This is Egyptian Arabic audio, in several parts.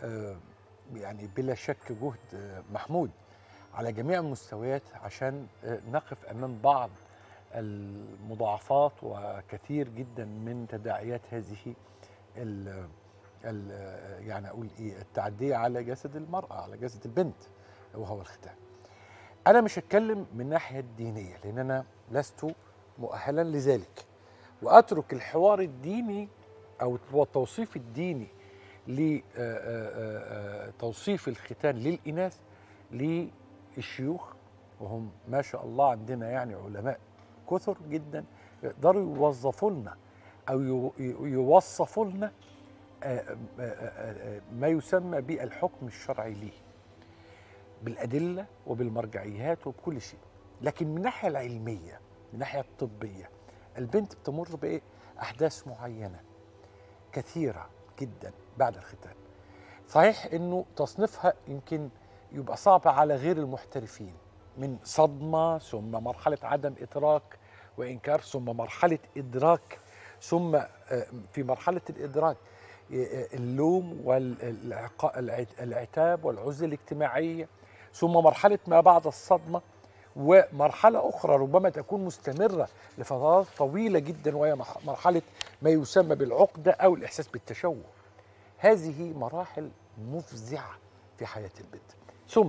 آه، يعني بلا شك جهد آه، محمود على جميع المستويات عشان آه، نقف امام بعض المضاعفات وكثير جدا من تداعيات هذه ال ال يعني اقول ايه التعديه على جسد المراه على جسد البنت وهو الختان. انا مش هتكلم من الناحيه الدينيه لان انا لست مؤهلا لذلك واترك الحوار الديني او التوصيف الديني لتوصيف الختان للإناث للشيوخ وهم ما شاء الله عندنا يعني علماء كثر جدا يقدروا يوظفوا لنا أو يو- يوصفوا لنا آه، آه، آه، آه، ما يسمى بالحكم الشرعي ليه بالأدلة وبالمرجعيات وبكل شيء لكن من الناحية العلمية من الناحية الطبية البنت بتمر بإيه؟ أحداث معينة كثيرة جدا بعد الختان صحيح انه تصنيفها يمكن يبقى صعب على غير المحترفين من صدمة ثم مرحلة عدم إدراك وإنكار ثم مرحلة إدراك ثم آه، في مرحلة الإدراك آه، اللوم والعتاب والعزلة الاجتماعية ثم مرحلة ما بعد الصدمة ومرحلة أخرى ربما تكون مستمرة لفترات طويلة جدا وهي مح- مرحلة ما يسمى بالعقدة أو الإحساس بالتشوه هذه مراحل مفزعة في حياة البنت ثم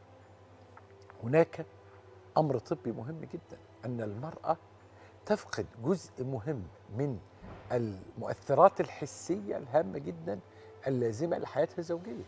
هناك أمر طبي مهم جدا أن المرأة تفقد جزء مهم من المؤثرات الحسية الهامة جدا اللازمة لحياتها الزوجية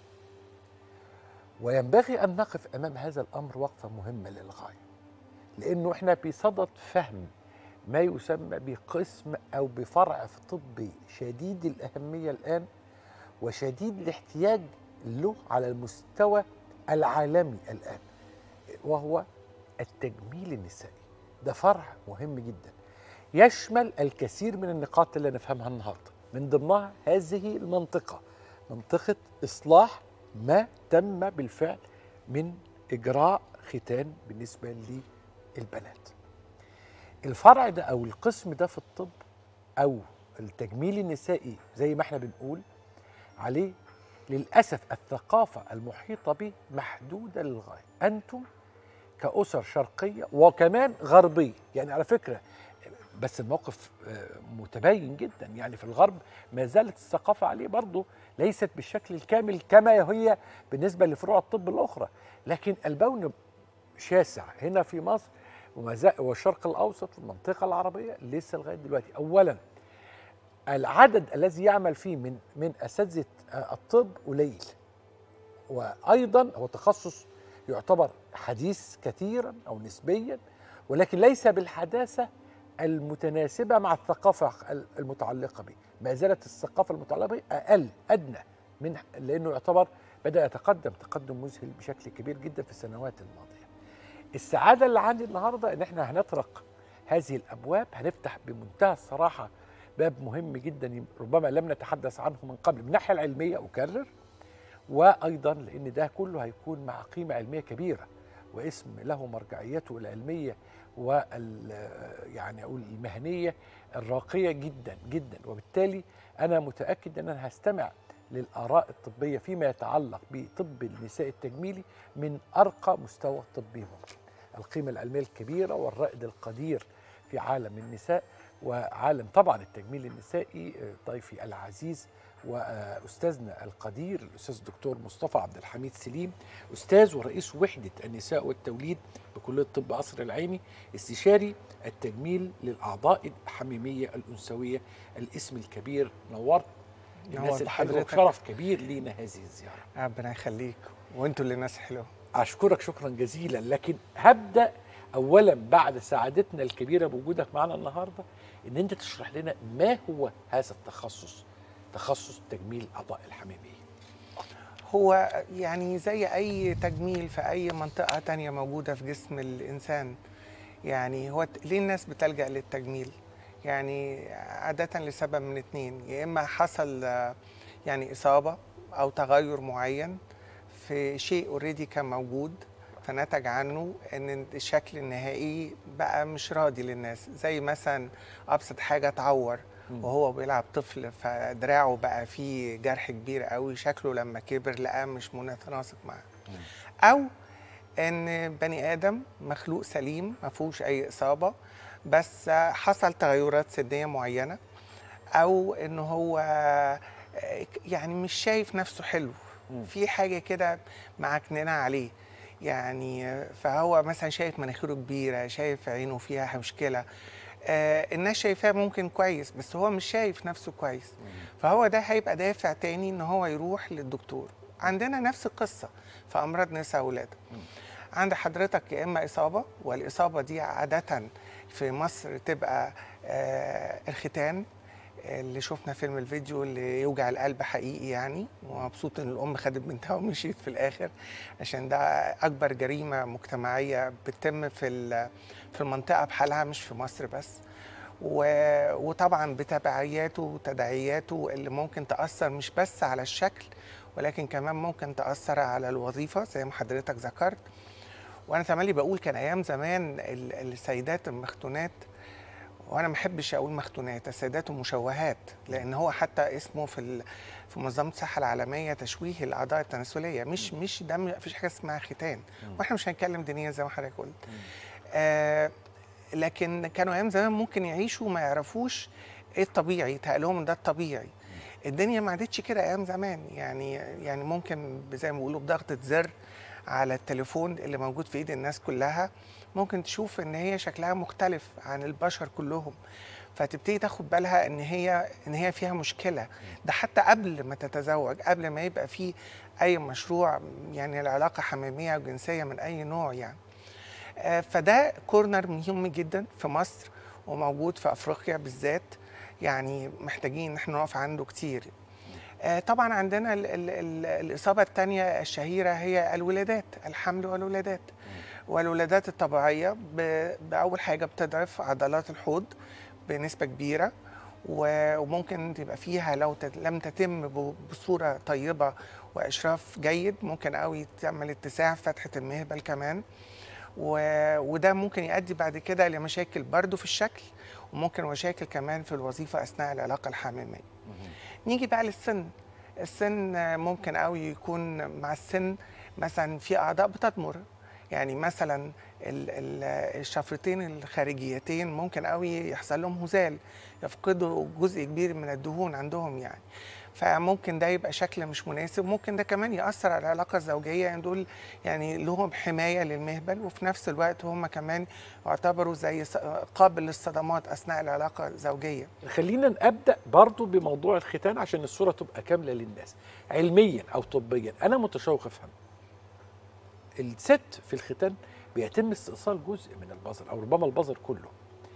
وينبغي أن نقف أمام هذا الأمر وقفة مهمة للغاية لأنه إحنا بصدد فهم ما يسمى بقسم أو بفرع في طبي شديد الأهمية الآن وشديد الاحتياج له على المستوى العالمي الآن وهو التجميل النسائي ده فرع مهم جدا يشمل الكثير من النقاط اللي نفهمها النهارده من ضمنها هذه المنطقة منطقة إصلاح ما تم بالفعل من إجراء ختان بالنسبة للبنات الفرع ده أو القسم ده في الطب أو التجميل النسائي زي ما احنا بنقول عليه للأسف الثقافة المحيطة به محدودة للغاية أنتم كأسر شرقية وكمان غربية يعني على فكرة بس الموقف آه، متباين جدا يعني في الغرب ما زالت الثقافة عليه برضه ليست بالشكل الكامل كما هي بالنسبة لفروع الطب الأخرى لكن البون شاسع هنا في مصر وما زال- والشرق الأوسط والمنطقة العربية لسه لغاية دلوقتي أولا العدد الذي يعمل فيه من من اساتذه آه، الطب قليل وايضا هو تخصص يعتبر حديث كثيرا او نسبيا ولكن ليس بالحداثه المتناسبه مع الثقافه المتعلقه به ما زالت الثقافه المتعلقه به اقل ادنى من لانه يعتبر بدا يتقدم تقدم مذهل بشكل كبير جدا في السنوات الماضيه السعاده اللي عندي النهارده ان احنا هنطرق هذه الابواب هنفتح بمنتهى الصراحه باب مهم جدا ربما لم نتحدث عنه من قبل من الناحيه العلميه اكرر وايضا لان ده كله هيكون مع قيمه علميه كبيره واسم له مرجعيته العلميه وال يعني اقول المهنيه الراقيه جدا جدا وبالتالي انا متاكد ان انا هستمع للاراء الطبيه فيما يتعلق بطب النساء التجميلي من ارقى مستوى طبي ممكن القيمه العلميه الكبيره والرائد القدير في عالم النساء وعالم طبعا التجميل النسائي آه، ضيفي العزيز واستاذنا القدير الاستاذ الدكتور مصطفى عبد الحميد سليم استاذ ورئيس وحده النساء والتوليد بكليه طب قصر العيني استشاري التجميل للاعضاء الحميميه الانثويه الاسم الكبير نورت نور الناس الحلوه بحضرتك. وشرف كبير لينا هذه الزياره ربنا يخليك وانتوا اللي ناس حلوه أشكرك شكرا جزيلا لكن هبدأ أولا بعد سعادتنا الكبيرة بوجودك معنا النهاردة إن أنت تشرح لنا ما هو هذا التخصص تخصص تجميل أعضاء الحميمية هو يعني زي اي تجميل في اي منطقه تانية موجوده في جسم الانسان يعني هو ت- ليه الناس بتلجا للتجميل يعني عاده لسبب من اتنين يا اما حصل آه، يعني اصابه او تغير معين في شيء اوريدي كان موجود فنتج عنه ان الشكل النهائي بقى مش راضي للناس زي مثلا ابسط حاجه تعور وهو بيلعب طفل فدراعه بقى فيه جرح كبير قوي شكله لما كبر لقاه مش متناسق معاه او ان بني ادم مخلوق سليم ما فيهوش اي اصابه بس حصل تغيرات سنيه معينه او ان هو يعني مش شايف نفسه حلو في حاجه كده معكننه عليه يعني فهو مثلا شايف مناخيره كبيره شايف عينه فيها مشكله آه الناس شايفاه ممكن كويس بس هو مش شايف نفسه كويس فهو ده هيبقى دافع تاني ان هو يروح للدكتور عندنا نفس القصه في امراض نساء ولاده عند حضرتك يا اما اصابه والاصابه دي عاده في مصر تبقى آه الختان اللي شفنا فيلم الفيديو اللي يوجع القلب حقيقي يعني ومبسوط ان الام خدت بنتها ومشيت في الاخر عشان ده اكبر جريمه مجتمعيه بتتم في في المنطقه بحالها مش في مصر بس وطبعا بتبعياته وتداعياته اللي ممكن تاثر مش بس على الشكل ولكن كمان ممكن تاثر على الوظيفه زي ما حضرتك ذكرت وانا تملي بقول كان ايام زمان السيدات المختونات وانا ما احبش اقول مختونات السيدات المشوهات لان هو حتى اسمه في في منظمه الصحه العالميه تشويه الاعضاء التناسليه مش مش ده ما فيش حاجه اسمها ختان واحنا مش هنتكلم دينيا زي ما حضرتك قلت آه لكن كانوا ايام زمان ممكن يعيشوا ما يعرفوش ايه الطبيعي يتهيأ لهم ده الطبيعي الدنيا ما عادتش كده ايام زمان يعني يعني ممكن زي ما بيقولوا بضغطه زر على التليفون اللي موجود في ايد الناس كلها ممكن تشوف ان هي شكلها مختلف عن البشر كلهم فتبتدي تاخد بالها ان هي ان هي فيها مشكله ده حتى قبل ما تتزوج قبل ما يبقى في اي مشروع يعني العلاقه حميميه او جنسيه من اي نوع يعني آه فده كورنر مهم جدا في مصر وموجود في افريقيا بالذات يعني محتاجين ان احنا نقف عنده كتير آه طبعا عندنا ال ال ال الاصابه الثانيه الشهيره هي الولادات الحمل والولادات والولادات الطبيعيه باول حاجه بتضعف عضلات الحوض بنسبه كبيره وممكن تبقى فيها لو لم تتم بصوره طيبه واشراف جيد ممكن قوي تعمل اتساع في فتحه المهبل كمان وده ممكن يؤدي بعد كده لمشاكل برضه في الشكل وممكن مشاكل كمان في الوظيفه اثناء العلاقه الحميميه. نيجي بقى للسن السن ممكن قوي يكون مع السن مثلا في اعضاء بتضمر يعني مثلا الشفرتين الخارجيتين ممكن قوي يحصل لهم هزال يفقدوا جزء كبير من الدهون عندهم يعني فممكن ده يبقى شكل مش مناسب ممكن ده كمان ياثر على العلاقه الزوجيه يعني دول يعني لهم حمايه للمهبل وفي نفس الوقت هم كمان يعتبروا زي قابل للصدمات اثناء العلاقه الزوجيه خلينا ابدا برضو بموضوع الختان عشان الصوره تبقى كامله للناس علميا او طبيا انا متشوق افهم الست في الختان بيتم استئصال جزء من البظر او ربما البظر كله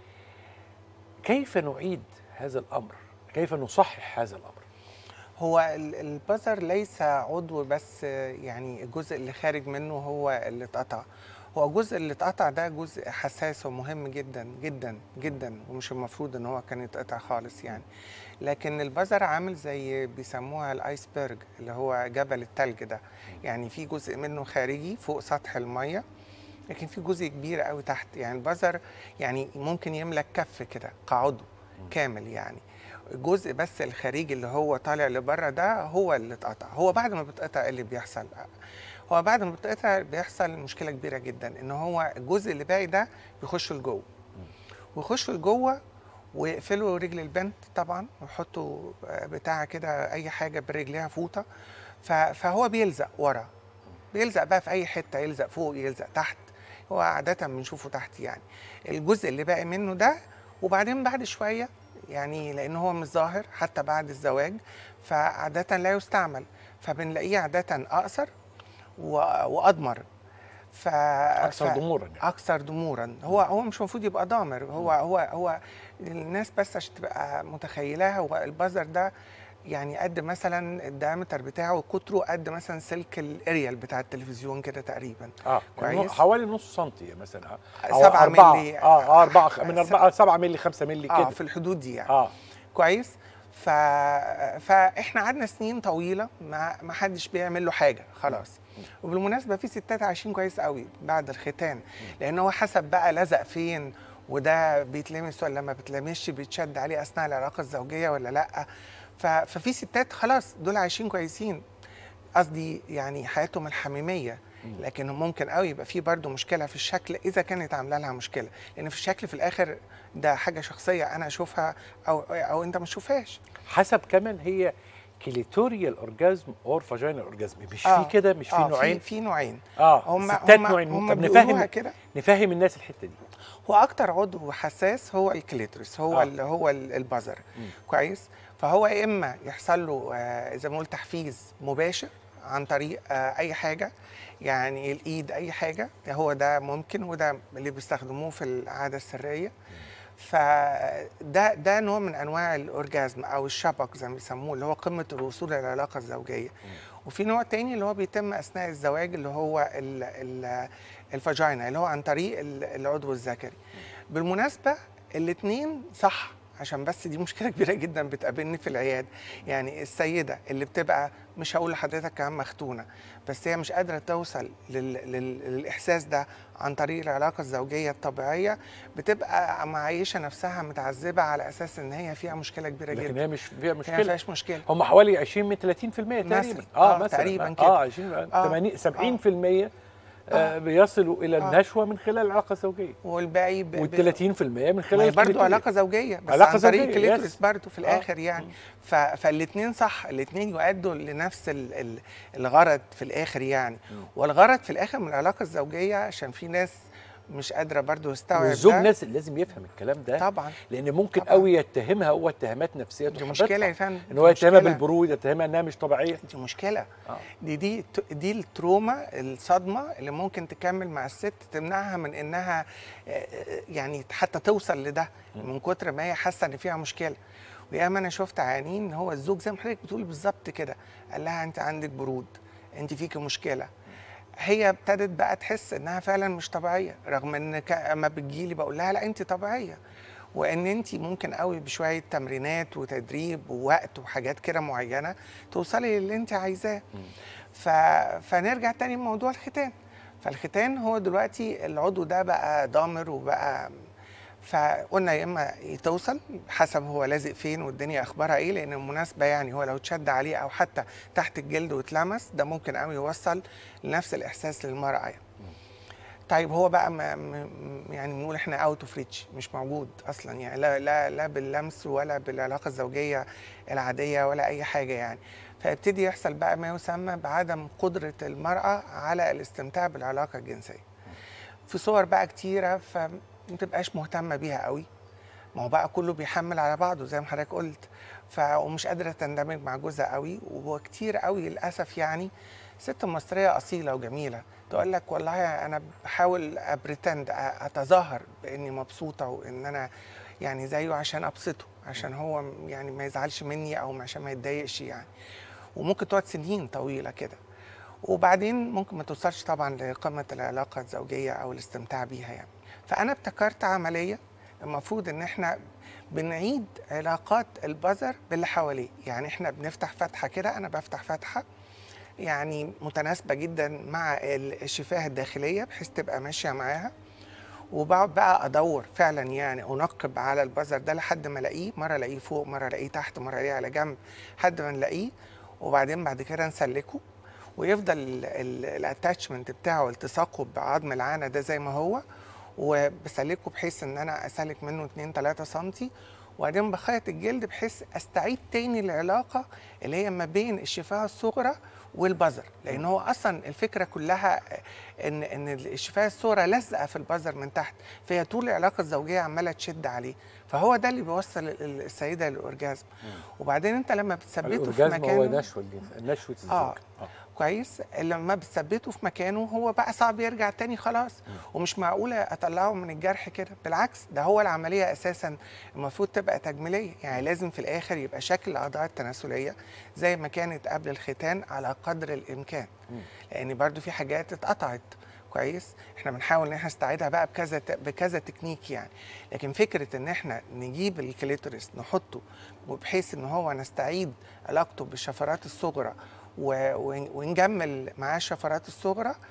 كيف نعيد هذا الامر كيف نصحح هذا الامر هو البظر ليس عضو بس يعني الجزء اللي خارج منه هو اللي اتقطع هو الجزء اللي اتقطع ده جزء حساس ومهم جدا جدا جدا ومش المفروض ان هو كان يتقطع خالص يعني لكن البذر عامل زي بيسموها الايسبرج اللي هو جبل التلج ده يعني في جزء منه خارجي فوق سطح الميه لكن في جزء كبير قوي تحت يعني البذر يعني ممكن يملك كف كده كعضو كامل يعني الجزء بس الخارجي اللي هو طالع لبره ده هو اللي اتقطع هو بعد ما بيتقطع اللي بيحصل هو بعد ما بيتقطع بيحصل مشكله كبيره جدا ان هو الجزء اللي باقي ده بيخش لجوه ويخش لجوه ويقفلوا رجل البنت طبعا ويحطوا بتاع كده اي حاجه برجليها فوطه فهو بيلزق ورا بيلزق بقى في اي حته يلزق فوق يلزق تحت هو عاده بنشوفه تحت يعني الجزء اللي باقي منه ده وبعدين بعد شويه يعني لان هو مش ظاهر حتى بعد الزواج فعاده لا يستعمل فبنلاقيه عاده اقصر واضمر ف اكثر ضمورا يعني. اكثر ضمورا هو هو مش المفروض يبقى ضامر هو هو هو الناس بس عشان تبقى متخيلاه هو البازر ده يعني قد مثلا الدايمتر بتاعه قطره قد مثلا سلك الاريال بتاع التلفزيون كده تقريبا اه كويس حوالي نص سنتي مثلا 7 مللي اه 4 من 4 7 مللي 5 مللي كده اه في الحدود دي يعني اه كويس ف... فاحنا قعدنا سنين طويله ما ما حدش بيعمل له حاجه خلاص وبالمناسبه في ستات عايشين كويس قوي بعد الختان لان هو حسب بقى لزق فين وده بيتلمس ولا ما بيتلمسش بيتشد عليه اثناء العلاقه الزوجيه ولا لا ف- ففي ستات خلاص دول عايشين كويسين قصدي يعني حياتهم الحميميه لكن ممكن قوي يبقى في برضه مشكله في الشكل اذا كانت عامله لها مشكله لان في الشكل في الاخر ده حاجه شخصيه انا اشوفها او او انت ما تشوفهاش حسب كمان هي كليتوريال اورجازم اور فاجينال اورجازم مش آه، في كده مش في آه، نوعين في, في نوعين اه هم ستات هم نوعين هم طب بيقولوها نفهم كده نفهم الناس الحته دي هو اكتر عضو حساس هو الكليتورس هو آه. آه. اللي هو ال- البزر مم. كويس فهو يا اما يحصل له آه، زي ما قلت تحفيز مباشر عن طريق آه، اي حاجه يعني الايد اي حاجه هو ده ممكن وده اللي بيستخدموه في العاده السريه فده ده نوع من انواع الاورجازم او الشبك زي ما بيسموه اللي هو قمه الوصول للعلاقه الزوجيه وفي نوع تاني اللي هو بيتم اثناء الزواج اللي هو ال ال الفاجينا اللي هو عن طريق ال- العضو الذكري بالمناسبه الاثنين صح عشان بس دي مشكله كبيره جدا بتقابلني في العياده يعني السيده اللي بتبقى مش هقول لحضرتك كمان مختونه بس هي مش قادره توصل لل... لل... للاحساس ده عن طريق العلاقه الزوجيه الطبيعيه بتبقى معيشه نفسها متعذبه على اساس ان هي فيها مشكله كبيره لكن جدا هي مش فيها هي ما مشكله فيهاش مشكله هم حوالي 20 من 30% تقريبا مثلاً. اه آه، مثلا تقريباً اه كده. اه 20 آه. 80 70% آه بيصلوا الى آه. النشوه من خلال العلاقه الزوجيه والباقي ب... ب- وال 30% من ما خلال هي برضه الكليتوريال. علاقه زوجيه بس علاقة عن طريق زوجية، الكليتورس يس. برضه في آه. الاخر يعني ف... فالاثنين صح الاثنين يؤدوا لنفس ال... ال... الغرض في الاخر يعني مم. والغرض في الاخر من العلاقه الزوجيه عشان في ناس مش قادره برضه تستوعب والزوج ده. ناس لازم يفهم الكلام ده طبعا لان ممكن طبعاً. قوي يتهمها هو اتهامات نفسيه دي تحبطها. مشكله يا فندم ان هو دي يتهمها مشكلة. بالبرود يتهمها انها مش طبيعيه دي مشكله آه. دي دي دي التروما الصدمه اللي ممكن تكمل مع الست تمنعها من انها آه، آه، يعني حتى توصل لده من كتر ما هي حاسه ان فيها مشكله وياما انا شفت عيانين ان هو الزوج زي ما حضرتك بتقول بالظبط كده قال لها انت عندك برود انت فيكي مشكله هي ابتدت بقى تحس انها فعلا مش طبيعيه رغم ان ك- اما بتجيلي بقول لها لا انت طبيعيه وان انت ممكن قوي بشويه تمرينات وتدريب ووقت وحاجات كده معينه توصلي للي انت عايزاه ف... فنرجع تاني لموضوع الختان فالختان هو دلوقتي العضو ده بقى ضامر وبقى فقلنا يا اما توصل حسب هو لازق فين والدنيا اخبارها ايه لان المناسبه يعني هو لو اتشد عليه او حتى تحت الجلد واتلمس ده ممكن قوي يوصل لنفس الاحساس للمراه يعني. طيب هو بقى ما م- يعني بنقول احنا اوت اوف ريتش مش موجود اصلا يعني لا لا لا باللمس ولا بالعلاقه الزوجيه العاديه ولا اي حاجه يعني فيبتدي يحصل بقى ما يسمى بعدم قدره المراه على الاستمتاع بالعلاقه الجنسيه في صور بقى كتيره فما تبقاش مهتمه بيها قوي ما هو بقى كله بيحمل على بعضه زي ما حضرتك قلت ف ومش قادره تندمج مع جوزها قوي وهو كتير قوي للاسف يعني ست مصريه اصيله وجميله تقول لك والله انا بحاول ابريتند اتظاهر باني مبسوطه وان انا يعني زيه عشان ابسطه عشان هو يعني ما يزعلش مني او عشان ما يتضايقش يعني وممكن تقعد سنين طويله كده وبعدين ممكن ما توصلش طبعا لقمه العلاقه الزوجيه او الاستمتاع بيها يعني فانا ابتكرت عمليه المفروض ان احنا بنعيد علاقات البذر باللي حواليه يعني احنا بنفتح فتحه كده انا بفتح فتحه يعني متناسبه جدا مع ال- الشفاه الداخليه بحيث تبقى ماشيه معاها وبقعد بقى ادور فعلا يعني انقب على البذر ده لحد ما الاقيه مره الاقيه فوق مره الاقيه تحت مره الاقيه على جنب لحد ما نلاقيه وبعدين بعد كده نسلكه ويفضل الاتاتشمنت بتاعه التصاقه بعظم العانه ده زي ما هو وبسلكه بحيث ان انا اسلك منه 2 3 سم وبعدين بخيط الجلد بحيث استعيد تاني العلاقه اللي هي ما بين الشفاه الصغرى والبذر لان هو اصلا الفكره كلها ان ان الشفاه الصغرى لازقه في البذر من تحت فهي طول العلاقه الزوجيه عماله تشد عليه فهو ده اللي بيوصل ال- السيده للأورجازم وبعدين انت لما بتثبته في الاورجازم هو مكانه نشوه الجنس نشوه الزوج آه. كويس لما بتثبته في مكانه هو بقى صعب يرجع تاني خلاص ومش معقوله اطلعه من الجرح كده بالعكس ده هو العمليه اساسا المفروض تبقى تجميليه يعني لازم في الاخر يبقى شكل الاعضاء التناسليه زي ما كانت قبل الختان على قدر الامكان مم. لان برضو في حاجات اتقطعت كويس احنا بنحاول ان احنا نستعيدها بقى بكذا بكذا تكنيك يعني لكن فكره ان احنا نجيب الكليتوريس نحطه وبحيث ان هو نستعيد علاقته بالشفرات الصغرى و- ون- ونجمل معاه الشفرات الصغرى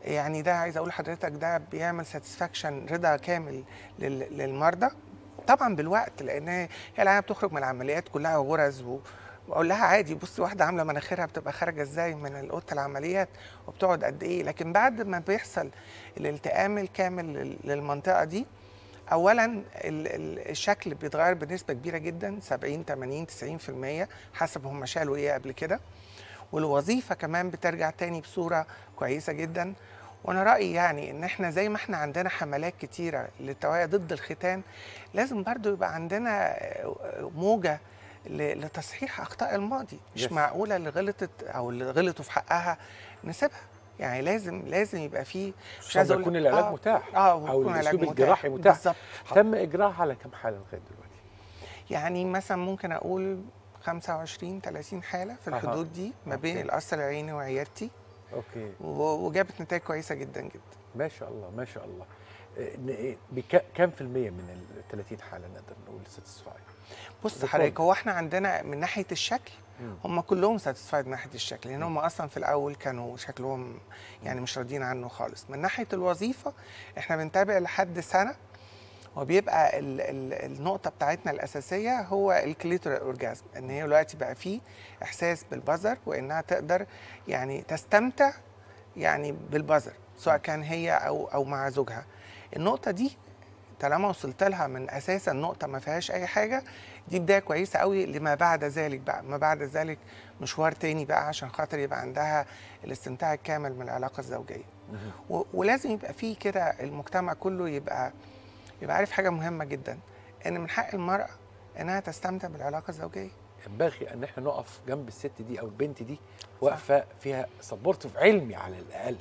يعني ده عايز اقول لحضرتك ده بيعمل ساتسفاكشن رضا كامل لل- للمرضى طبعا بالوقت لان هي العيانه بتخرج من العمليات كلها غرز و... واقول لها عادي بصي واحده عامله مناخيرها بتبقى خارجه ازاي من اوضه العمليات وبتقعد قد ايه لكن بعد ما بيحصل الالتئام الكامل لل- للمنطقه دي اولا ال- ال- الشكل بيتغير بنسبه كبيره جدا 70 80 90% حسب هم شالوا ايه قبل كده والوظيفه كمان بترجع تاني بصوره كويسه جدا وانا رايي يعني ان احنا زي ما احنا عندنا حملات كتيره للتوعيه ضد الختان لازم برضو يبقى عندنا موجه ل- لتصحيح اخطاء الماضي مش Yes. معقوله اللي غلطت او اللي غلطوا في حقها نسيبها يعني لازم لازم يبقى فيه خصوصا لما يكون العلاج متاح اه او ويكون علاج الاسلوب متاح. الجراحي متاح بالظبط تم اجراءها على كم حاله لغايه دلوقتي يعني مثلا ممكن اقول 25 30 حاله في أها. الحدود دي ما بين أوكي. القصر العيني وعيادتي اوكي و- وجابت نتائج كويسه جدا جدا ما شاء الله ما شاء الله إيه، ن- إيه، بك- كم في المية من ال 30 حالة نقدر نقول ساتسفاي؟ بص دكتور. حضرتك هو احنا عندنا من ناحيه الشكل مم. هم كلهم ساتسفايد من ناحيه الشكل لان هم اصلا في الاول كانوا شكلهم يعني مش راضيين عنه خالص من ناحيه الوظيفه احنا بنتابع لحد سنه وبيبقى ال ال النقطه بتاعتنا الاساسيه هو الكليتورال اورجازم ان هي دلوقتي بقى فيه احساس بالبزر وانها تقدر يعني تستمتع يعني بالبزر سواء كان هي او او مع زوجها النقطه دي طالما وصلت لها من اساسا نقطه ما فيهاش اي حاجه دي بدايه كويسه قوي لما بعد ذلك بقى ما بعد ذلك مشوار تاني بقى عشان خاطر يبقى عندها الاستمتاع الكامل من العلاقه الزوجيه مهم. و- ولازم يبقى فيه كده المجتمع كله يبقى يبقى عارف حاجه مهمه جدا ان من حق المراه انها تستمتع بالعلاقه الزوجيه ينبغي ان احنا نقف جنب الست دي او البنت دي واقفه فيها سبورتيف علمي على الاقل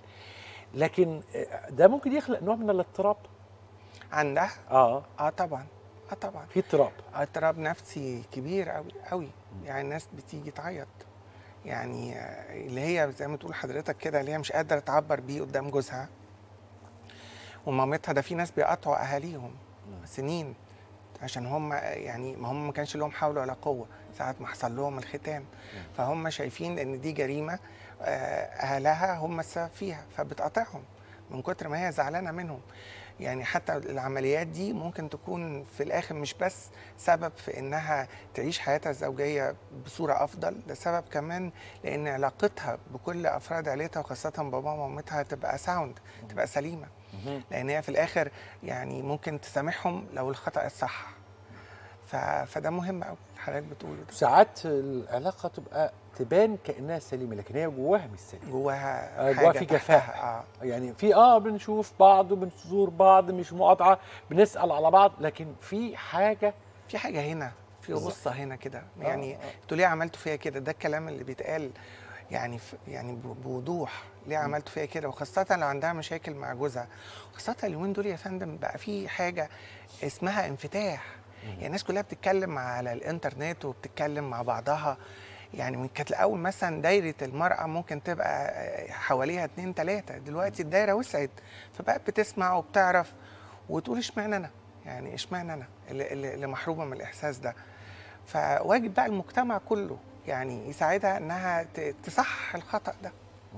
لكن آه، ده ممكن يخلق نوع من الاضطراب عندها اه اه طبعا اه طبعا في اضطراب اضطراب نفسي كبير قوي قوي يعني الناس بتيجي تعيط يعني آه، اللي هي زي ما تقول حضرتك كده اللي هي مش قادره تعبر بيه قدام جوزها ومامتها ده في ناس بيقطعوا اهاليهم سنين عشان هم يعني ما هم ما كانش لهم حول ولا قوه ساعه ما حصل لهم الختان فهم شايفين ان دي جريمه آه، اهلها هم السبب فيها فبتقاطعهم من كتر ما هي زعلانه منهم يعني حتى العمليات دي ممكن تكون في الاخر مش بس سبب في انها تعيش حياتها الزوجيه بصوره افضل ده سبب كمان لان علاقتها بكل افراد عيلتها وخاصه باباها ومامتها تبقى ساوند تبقى سليمه مهم. لان هي في الاخر يعني ممكن تسامحهم لو الخطا الصح ف... فده مهم قوي حضرتك بتقوله ده ساعات العلاقه تبقى تبان كانها سليمه لكن هي جواها مش سليمه جواها آه، حاجه جواها في تحتها. جفاء. اه يعني في اه بنشوف بعض وبنزور بعض مش مقاطعه بنسال على بعض لكن في حاجه في حاجه هنا في بالظبط. غصه هنا كده آه، يعني آه. انتوا ليه عملتوا فيا كده ده الكلام اللي بيتقال يعني ف... يعني ب- بوضوح ليه عملتوا فيا كده وخاصه لو عندها مشاكل مع جوزها خاصه اليومين دول يا فندم بقى في حاجه اسمها انفتاح يعني الناس كلها بتتكلم على الانترنت وبتتكلم مع بعضها يعني من كانت الاول مثلا دايره المراه ممكن تبقى حواليها اتنين تلاته دلوقتي الدايره وسعت فبقت بتسمع وبتعرف وتقول اشمعنى انا يعني اشمعنى انا اللي, اللي اللي محرومه من الاحساس ده فواجب بقى المجتمع كله يعني يساعدها انها ت- تصحح الخطا ده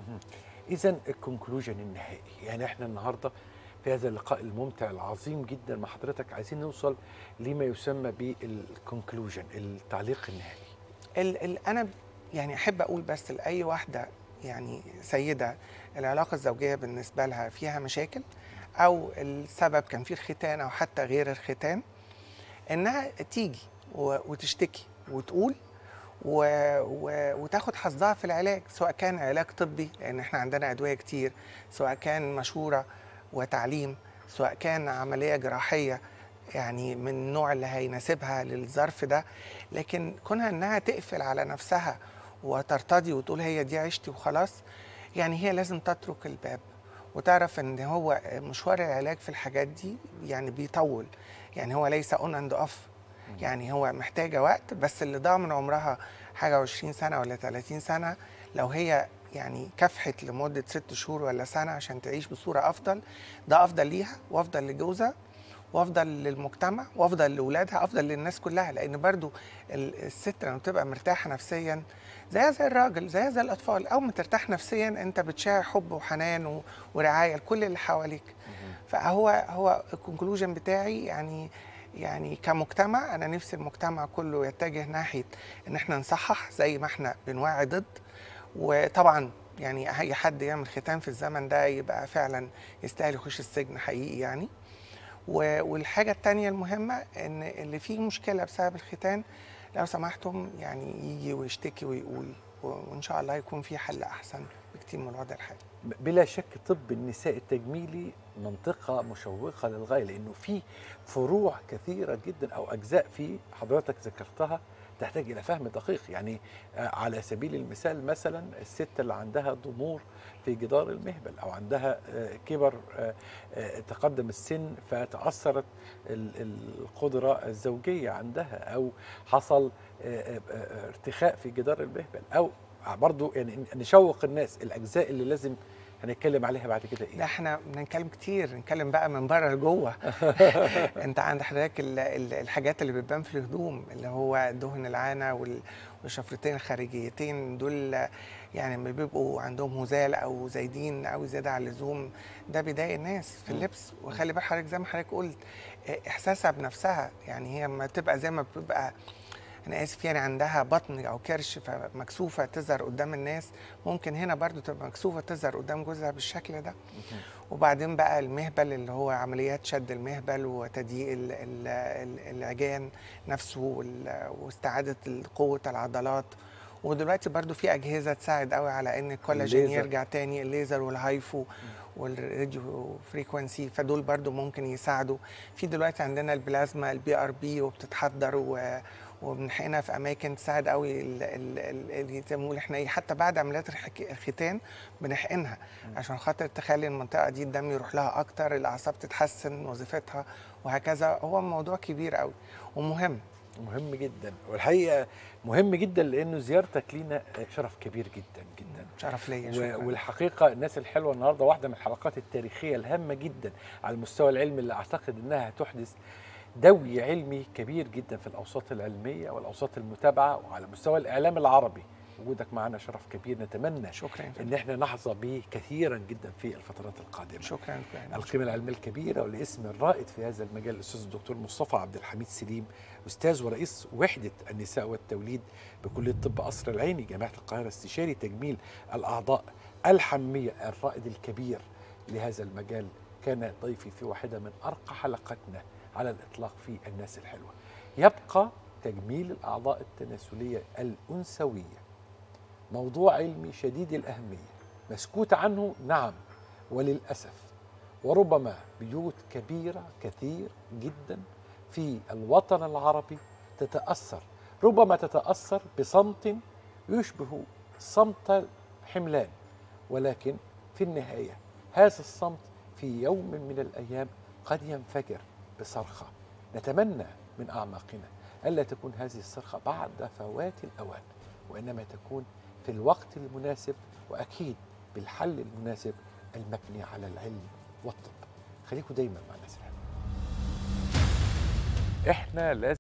اذا الكونكلوجن النهائي يعني احنا النهارده في هذا اللقاء الممتع العظيم جدا مع حضرتك عايزين نوصل لما يسمى بالكونكلوجن التعليق النهائي ال ال انا يعني احب اقول بس لاي واحده يعني سيده العلاقه الزوجيه بالنسبه لها فيها مشاكل او السبب كان فيه الختان او حتى غير الختان انها تيجي و- وتشتكي وتقول و... و... وتاخد حظها في العلاج سواء كان علاج طبي لان احنا عندنا ادويه كتير سواء كان مشوره وتعليم سواء كان عمليه جراحيه يعني من النوع اللي هيناسبها للظرف ده لكن كونها انها تقفل على نفسها وترتضي وتقول هي دي عيشتي وخلاص يعني هي لازم تترك الباب وتعرف ان هو مشوار العلاج في الحاجات دي يعني بيطول يعني هو ليس اون اند اوف يعني هو محتاجه وقت بس اللي ضاع من عمرها حاجه 20 سنه ولا 30 سنه لو هي يعني كافحت لمده ست شهور ولا سنه عشان تعيش بصوره افضل ده افضل ليها وافضل لجوزها وافضل للمجتمع وافضل لاولادها افضل للناس كلها لان برضو ال- الست لما بتبقى مرتاحه نفسيا زيها زي الراجل زيها زي الاطفال اول ما ترتاح نفسيا انت بتشاع حب وحنان و- ورعايه لكل اللي حواليك فهو هو الكونكلوجن بتاعي يعني يعني كمجتمع انا نفسي المجتمع كله يتجه ناحيه ان احنا نصحح زي ما احنا بنوعي ضد وطبعا يعني اي حد يعمل ختان في الزمن ده يبقى فعلا يستاهل يخش السجن حقيقي يعني و- والحاجه التانية المهمه ان اللي فيه مشكله بسبب الختان لو سمحتم يعني يجي ويشتكي ويقول و- وان شاء الله يكون في حل احسن بكتير من الوضع الحالي بلا شك طب النساء التجميلي منطقة مشوقة للغاية لأنه في فروع كثيرة جدا أو أجزاء فيه حضرتك ذكرتها تحتاج إلى فهم دقيق يعني آه، على سبيل المثال مثلا الست اللي عندها ضمور في جدار المهبل أو عندها آه، كبر آه، آه، تقدم السن فتأثرت ال- القدرة الزوجية عندها أو حصل آه، آه، آه، ارتخاء في جدار المهبل أو برضو يعني نشوق الناس الأجزاء اللي لازم هنتكلم عليها بعد كده لا ايه احنا بنتكلم كتير نتكلم بقى من بره لجوه انت عند حضرتك ال- ال- الحاجات اللي بتبان في الهدوم اللي هو دهن العانه وال- والشفرتين الخارجيتين دول يعني لما بيبقوا عندهم هزال او زايدين او زياده عن اللزوم ده بيضايق الناس في اللبس وخلي بال حضرتك زي ما حضرتك قلت اه، احساسها بنفسها يعني هي لما تبقى زي ما بتبقى انا اسف يعني عندها بطن او كرش فمكسوفه تظهر قدام الناس ممكن هنا برضو تبقى مكسوفه تظهر قدام جوزها بالشكل ده وبعدين بقى المهبل اللي هو عمليات شد المهبل وتضييق ال- ال- ال- العجان نفسه وال- واستعاده قوه العضلات ودلوقتي برضو في اجهزه تساعد قوي على ان الكولاجين الليزر. يرجع تاني الليزر والهايفو والراديو فريكونسي فدول برضو ممكن يساعدوا في دلوقتي عندنا البلازما البي ار بي وبتتحضر و وبنحقنها في اماكن تساعد قوي ال- ال- ال- ال- زي ما بنقول احنا ايه حتى بعد عمليات الحك- الختان بنحقنها عشان خاطر تخلي المنطقه دي الدم يروح لها اكتر الاعصاب تتحسن وظيفتها وهكذا هو موضوع كبير قوي ومهم مهم جدا والحقيقه مهم جدا لانه زيارتك لينا شرف كبير جدا جدا شرف ليا و- شكرا والحقيقه الناس الحلوه النهارده واحده من الحلقات التاريخيه الهامه جدا على المستوى العلمي اللي اعتقد انها هتحدث دوي علمي كبير جدا في الاوساط العلميه والاوساط المتابعه وعلى مستوى الاعلام العربي وجودك معنا شرف كبير نتمنى شكرا يا ان فندم. احنا نحظى به كثيرا جدا في الفترات القادمه شكرا فندم. القيمة العلمية الكبيرة والاسم الرائد في هذا المجال الأستاذ الدكتور مصطفى عبد الحميد سليم أستاذ ورئيس وحدة النساء والتوليد بكلية طب قصر العيني جامعة القاهرة استشاري تجميل الأعضاء الحمية الرائد الكبير لهذا المجال كان ضيفي في واحدة من أرقى حلقاتنا على الإطلاق في الناس الحلوة يبقى تجميل الأعضاء التناسلية الأنثوية موضوع علمي شديد الأهمية مسكوت عنه نعم وللأسف وربما بيوت كبيرة كثير جدا في الوطن العربي تتأثر ربما تتأثر بصمت يشبه صمت الحملان ولكن في النهاية هذا الصمت في يوم من الأيام قد ينفجر بصرخة نتمنى من أعماقنا ألا تكون هذه الصرخة بعد فوات الأوان وإنما تكون في الوقت المناسب وأكيد بالحل المناسب المبني على العلم والطب خليكم دايما مع الناس الحلوة احنا لازم